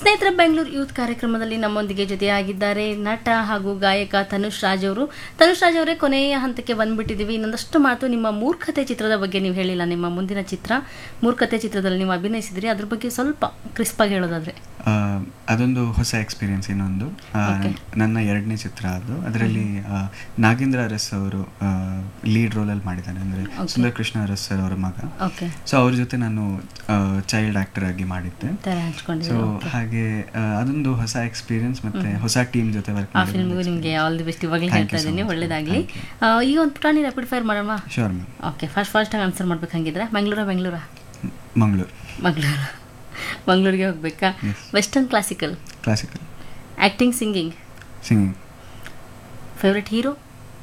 ಸ್ನೇಹಿತರ ಬೆಂಗಳೂರು ಯೂತ್ ಕಾರ್ಯಕ್ರಮದಲ್ಲಿ ನಮ್ಮೊಂದಿಗೆ ಜೊತೆಯಾಗಿದ್ದಾರೆ ನಟ ಹಾಗೂ ಗಾಯಕ ತನುಷ್ ರಾಜ್ ಅವರು ತನುಷ್ ರಾಜ್ ಅವರೇ ಕೊನೆಯ ಹಂತಕ್ಕೆ ಬಂದ್ಬಿಟ್ಟಿದ್ದೀವಿ ಇನ್ನೊಂದಷ್ಟು ಮಾತು ನಿಮ್ಮ ಮೂರ್ಖತೆ ಚಿತ್ರದ ಬಗ್ಗೆ ನೀವು ಹೇಳಿಲ್ಲ ನಿಮ್ಮ ಮುಂದಿನ ಚಿತ್ರ ಮೂರ್ಖತೆ ಚಿತ್ರದಲ್ಲಿ ನೀವು ಅಭಿನಯಿಸಿದ್ರಿ ಅದ್ರ ಬಗ್ಗೆ ಸ್ವಲ್ಪ ಕ್ರಿಸ್ಪ್ ಆಗಿ ಹೇಳೋದಾದ್ರೆ ಆ, ಅದೊಂದು ಹೊಸ ಎಕ್ಸ್ಪೀರಿಯನ್ಸ್ ಇನ್ನೊಂದು ಆ, Okay. ನನ್ನ ಎರಡನೇ ಚಿತ್ರ ಅದು ಅದರಲ್ಲಿ ಆ, ನಾಗೇಂದ್ರ ಅರಸ್ ಅವರು ಲೀಡ್ ರೋಲಲ್ಲಿ ಮಾಡಿದ್ದಾರೆ ಅಂದರೆ Okay. ಸುಂದರ್ ಕೃಷ್ಣ ಅರಸ್ ಸರ್ ಅವರ ಮಗ ಓಕೆ ಸೊ ಅವ್ರ ಜೊತೆ ನಾನು ಚೈಲ್ಡ್ ಆಕ್ಟರ್ ಆಗಿ ಮಾಡಿದ್ದೆ ತರ ಸೊ ಹಂಚ್ಕೊಂಡಿದ್ದೀವಿ ಹಾಗೆ ಆ, ಅದೊಂದು ಹೊಸ ಎಕ್ಸ್ಪೀರಿಯನ್ಸ್ ಮತ್ತೆ ಹೊಸ ಟೀಮ್ ಜೊತೆ ವರ್ಕ್ ಆ ಫಿಲ್ಮ್ಗೂ ನಿಮಗೆ ಆಲ್ ದಿ ಬೆಸ್ಟ್ ಇವಾಗಲೇ Thank ಹೇಳ್ತಾ you so ಇದ್ದೀನಿ much. ಒಳ್ಳೇದಾಗಲಿ Thank ಈಗ ಒಂದು ಪುಟಾಣಿ ರ್ಯಾಪಿಡ್ ಫೈರ್ ಮಾಡೋಣ ಶೋರ್ ಮ್ಯಾಮ್ ಓಕೆ ಫಸ್ಟ್ ಫಾಸ್ಟಾಗಿ ಆನ್ಸರ್ ಮಾಡ್ಬೇಕು ಹಂಗಿದ್ರೆ ಬೆಂಗಳೂರ ಬೆಂಗಳೂರ ಮಂಗಳೂರು ಮಂಗಳೂರು ಮಂಗಳೂರಿಗೆ ಹೋಗ್ಬೇಕಾ Yes. Western classical classical acting singing singing favourite hero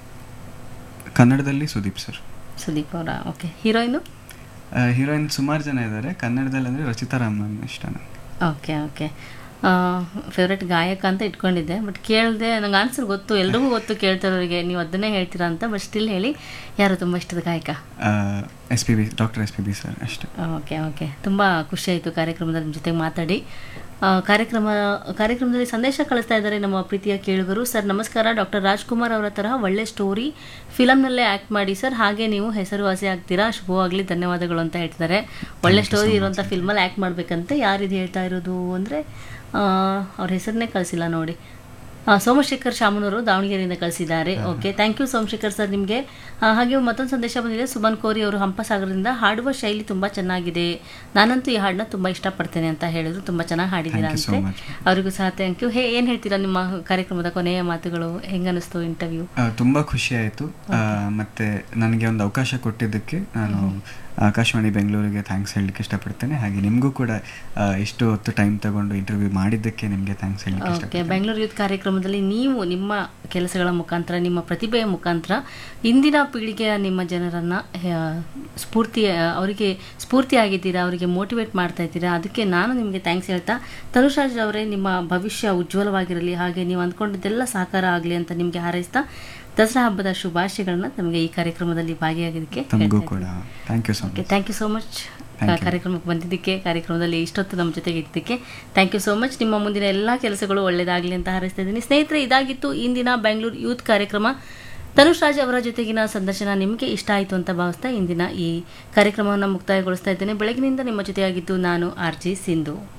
ಕನ್ನಡದಲ್ಲಿ ಸುದೀಪ್ ಸರ್ ಸುದೀಪ್ ಅವರ ಓಕೆ ಹೀರೋಯಿನು ಹೀರೋಯಿನ್ ಸುಮಾರು ಜನ ಇದ್ದಾರೆ ಕನ್ನಡದಲ್ಲಿ ಅಂದರೆ ರಚಿತಾ ರಾಮನ್ ಇಷ್ಟ ನನಗೆ ಓಕೆ ಓಕೆ ಫೇವ್ರೆಟ್ ಗಾಯಕ ಅಂತ ಇಟ್ಕೊಂಡಿದ್ದೆ ಬಟ್ ಕೇಳಿದೆ ನಂಗೆ ಆನ್ಸರ್ ಗೊತ್ತು ಎಲ್ರಿಗೂ ಗೊತ್ತು ಕೇಳ್ತಿರೋರಿಗೆ ನೀವು ಅದನ್ನೇ ಹೇಳ್ತೀರಾ ಅಂತ ಬಟ್ ಸ್ಟಿಲ್ ಹೇಳಿ ಯಾರು ತುಂಬ ಇಷ್ಟದ ಗಾಯಕ S P B doctor S P B sir ಅಷ್ಟೇ ಓಕೆ ಓಕೆ ತುಂಬ ಖುಷಿ ಆಯಿತು ಕಾರ್ಯಕ್ರಮದಲ್ಲಿ ನಿಮ್ಮ ಜೊತೆಗೆ ಮಾತಾಡಿ ಆ, ಕಾರ್ಯಕ್ರಮ ಕಾರ್ಯಕ್ರಮದಲ್ಲಿ ಸಂದೇಶ ಕಳಿಸ್ತಾ ಇದ್ದಾರೆ ನಮ್ಮ ಪ್ರೀತಿಯ ಕೇಳುಗರು ಸರ್ ನಮಸ್ಕಾರ ಡಾಕ್ಟರ್ ರಾಜ್ಕುಮಾರ್ ಅವರ ತರಹ ಒಳ್ಳೆ ಸ್ಟೋರಿ ಫಿಲಮ್ನಲ್ಲೇ ಆ್ಯಕ್ಟ್ ಮಾಡಿ ಸರ್ ಹಾಗೆ ನೀವು ಹೆಸರುವಾಸಿ ಆಗ್ತೀರಾ ಶುಭವಾಗಲಿ ಧನ್ಯವಾದಗಳು ಅಂತ ಹೇಳ್ತಿದ್ದಾರೆ ಒಳ್ಳೆ you so ಸ್ಟೋರಿ much. ಇರುವಂಥ ಫಿಲ್ಮಲ್ಲಿ ಆ್ಯಕ್ಟ್ ಮಾಡಬೇಕಂತೆ ಯಾರಿದು ಹೇಳ್ತಾ ಇರೋದು ಅಂದರೆ ಅವ್ರ ಹೆಸರನ್ನೇ ಕಳಿಸಿಲ್ಲ ನೋಡಿ ಆ, ಸೋಮಶೇಖರ್ ಶಾಮನೂರು ದಾವಣಗೆರೆಯಿಂದ ಕಳಿಸಿದ್ದಾರೆ okay thank you Somashekar sir ನಿಮಗೆ ಹಾಗೆ ಮತ್ತೊಂದು ಸಂದೇಶ ಬಂದಿದೆ ಸುಮನ್ ಕೋರಿ ಅವರು ಹಂಪಸಾಗರದಿಂದ ಹಾಡುವ ಶೈಲಿ ತುಂಬ ಚೆನ್ನಾಗಿದೆ ನಾನಂತೂ ಈ ಹಾಡನ್ನ ತುಂಬ ಇಷ್ಟಪಡ್ತೇನೆ ಅಂತ ಹೇಳಿದ್ರು ತುಂಬ ಚೆನ್ನಾಗಿ ಹಾಡಿದ್ದೀರಾ Thank you so ಅಂತೆ much. ಅವರಿಗೂ ಸಹ ಥ್ಯಾಂಕ್ ಯು ಹೇ ಏನು ಹೇಳ್ತೀರಾ ನಿಮ್ಮ ಕಾರ್ಯಕ್ರಮದ ಕೊನೆಯ ಮಾತುಗಳು ಹೆಂಗನಿಸ್ತು ಇಂಟರ್ವ್ಯೂ ಆ, ತುಂಬಾ ಖುಷಿ ಆಯಿತು ಮತ್ತೆ ನನಗೆ ಒಂದು ಅವಕಾಶ ಕೊಟ್ಟಿದ್ದಕ್ಕೆ ನಾನು ಆಕಾಶವಾಣಿ ಬೆಂಗಳೂರಿಗೆ ಥ್ಯಾಂಕ್ಸ್ ಹೇಳಲಿಕ್ಕೆ ಇಷ್ಟಪಡ್ತೇನೆ ಹಾಗೆ ನಿಮಗೂ ಕೂಡ ಆ, ಇಷ್ಟು ಹೊತ್ತು ಟೈಮ್ ತಗೊಂಡು ಇಂಟರ್ವ್ಯೂ ಮಾಡಿದ್ದಕ್ಕೆ ನಿಮಗೆ ಥ್ಯಾಂಕ್ಸ್ ಹೇಳಲಿಕ್ಕೆ ಓಕೆ ಇಷ್ಟಪಡ್ತೇನೆ ಬೆಂಗಳೂರು ಯೂತ್ ಕಾರ್ಯಕ್ರಮದಲ್ಲಿ ನೀವು ನಿಮ್ಮ ಕೆಲಸಗಳ ಮುಖಾಂತರ ನಿಮ್ಮ ಪ್ರತಿಭೆಯ ಮುಖಾಂತರ ಇಂದಿನ ಪೀಳಿಗೆಯ ನಿಮ್ಮ ಜನರನ್ನ ಆ, ಸ್ಫೂರ್ತಿ ಅವರಿಗೆ ಸ್ಫೂರ್ತಿಯಾಗಿದ್ದೀರಾ ಅವರಿಗೆ ಮೋಟಿವೇಟ್ ಮಾಡ್ತಾ ಇದ್ದೀರಾ ಅದಕ್ಕೆ ನಾನು ನಿಮಗೆ ಥ್ಯಾಂಕ್ಸ್ ಹೇಳ್ತಾ ತನುಷಾಜ್ ಅವರೇ ನಿಮ್ಮ ಭವಿಷ್ಯ ಉಜ್ವಲವಾಗಿರಲಿ ಹಾಗೆ ನೀವು ಅಂದ್ಕೊಂಡಿದ್ದೆಲ್ಲ ಸಾಕಾರ ಆಗಲಿ ಅಂತ ನಿಮಗೆ ಹಾರೈಸ್ತಾ ದಸರಾ ಹಬ್ಬದ ಶುಭಾಶಯಗಳನ್ನ ನಮಗೆ ಈ ಕಾರ್ಯಕ್ರಮದಲ್ಲಿ ಭಾಗಿಯಾಗಿದ್ದಕ್ಕೆ ತಮಗೂ ಹೇಳ್ತಾ ಕೂಡ ಇದ್ದೀನಿ. Thank you so okay much thank you so much Thank you. ಕಾರ್ಯಕ್ರಮಕ್ಕೆ ಬಂದಿದ್ದಕ್ಕೆ ಕಾರ್ಯಕ್ರಮದಲ್ಲಿ ಇಷ್ಟೊತ್ತು ನಮ್ಮ ಜೊತೆಗೆ ಇದ್ದಕ್ಕೆ ಥ್ಯಾಂಕ್ ಯು ಸೋ ಮಚ್ ನಿಮ್ಮ ಮುಂದಿನ ಎಲ್ಲ ಕೆಲಸಗಳು ಒಳ್ಳೆಯದಾಗಲಿ ಅಂತ ಹಾರೈಸ್ತಾ ಇದ್ದೀನಿ ಸ್ನೇಹಿತರೆ ಇದಾಗಿತ್ತು ಇಂದಿನ ಬೆಂಗಳೂರು ಯೂತ್ ಕಾರ್ಯಕ್ರಮ ತನುಷ್ ರಾಜ್ ಅವರ ಜೊತೆಗಿನ ಸಂದರ್ಶನ ನಿಮಗೆ ಇಷ್ಟ ಆಯಿತು ಅಂತ ಭಾವಿಸ್ತಾ ಇಂದಿನ ಈ ಕಾರ್ಯಕ್ರಮವನ್ನು ಮುಕ್ತಾಯಗೊಳಿಸ್ತಾ ಇದ್ದೇನೆ ಬೆಳಗಿನಿಂದ ನಿಮ್ಮ ಜೊತೆಯಾಗಿದ್ದು ನಾನು ಆರ್ ಜಿ ಸಿಂಧು